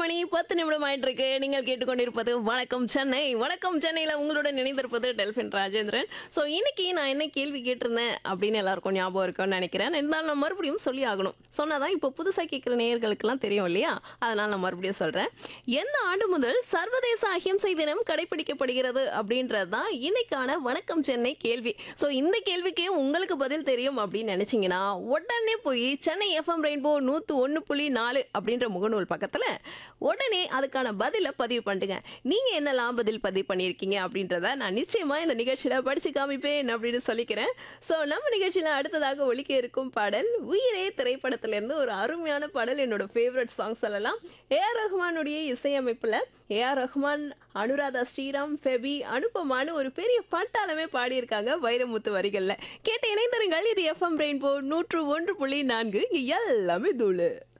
மணி பத்து நிமிடம் ஆயிட்டு இருக்கு நீங்கள் கேட்டுக்கொண்டிருப்பது வணக்கம் சென்னை வணக்கம் சென்னையில் உங்களுடன் இணைந்திருப்பது டெல்பின் ராஜேந்திரன் ஸோ இன்னைக்கு நான் என்ன கேள்வி கேட்டிருந்தேன் அப்படின்னு எல்லாருக்கும் ஞாபகம் இருக்கும்னு நினைக்கிறேன் இருந்தாலும் நான் மறுபடியும் சொல்லி ஆகணும் சொன்னாதான் இப்போ புதுசாக கேட்குற நேயர்களுக்கெல்லாம் தெரியும் இல்லையா அதனால் நான் மறுபடியும் சொல்கிறேன் எந்த ஆண்டு முதல் சர்வதேச அஹிம்சை தினம் கடைபிடிக்கப்படுகிறது அப்படின்றது தான் இன்னைக்கான வணக்கம் சென்னை கேள்வி ஸோ இந்த கேள்விக்கு உங்களுக்கு பதில் தெரியும் அப்படின்னு நினைச்சீங்கன்னா உடனே போய் சென்னை எஃப்எம் ரெயின்போ நூற்று ஒன்று புள்ளி நாலு அப்படின்ற முகநூல் பக்கத்தில் உடனே அதுக்கான பதிலை பதிவு பண்ணுங்க நீங்கள் என்னெல்லாம் பதில் பதிவு பண்ணியிருக்கீங்க அப்படின்றத நான் நிச்சயமாக இந்த நிகழ்ச்சியில் படித்து காமிப்பேன் அப்படின்னு சொல்லிக்கிறேன் ஸோ நம்ம நிகழ்ச்சியில் அடுத்ததாக ஒலிக்க இருக்கும் பாடல் உயிரே திரைப்படத்திலேருந்து ஒரு அருமையான பாடல் என்னோட ஃபேவரட் சாங் சொல்லலாம் ஏஆர் ரஹ்மானுடைய இசையமைப்பில் ஏஆர் ரஹ்மான் அனுராதா ஸ்ரீராம் ஃபெபி அனுபமானு ஒரு பெரிய பட்டாளமே பாடியிருக்காங்க வைரமுத்து வரிகளில் கேட்டு இணைந்திருங்கள் இது எஃப்எம் ரெயின்போ நூற்று ஒன்று புள்ளி நான்கு இங்க எல்லாமே தூளு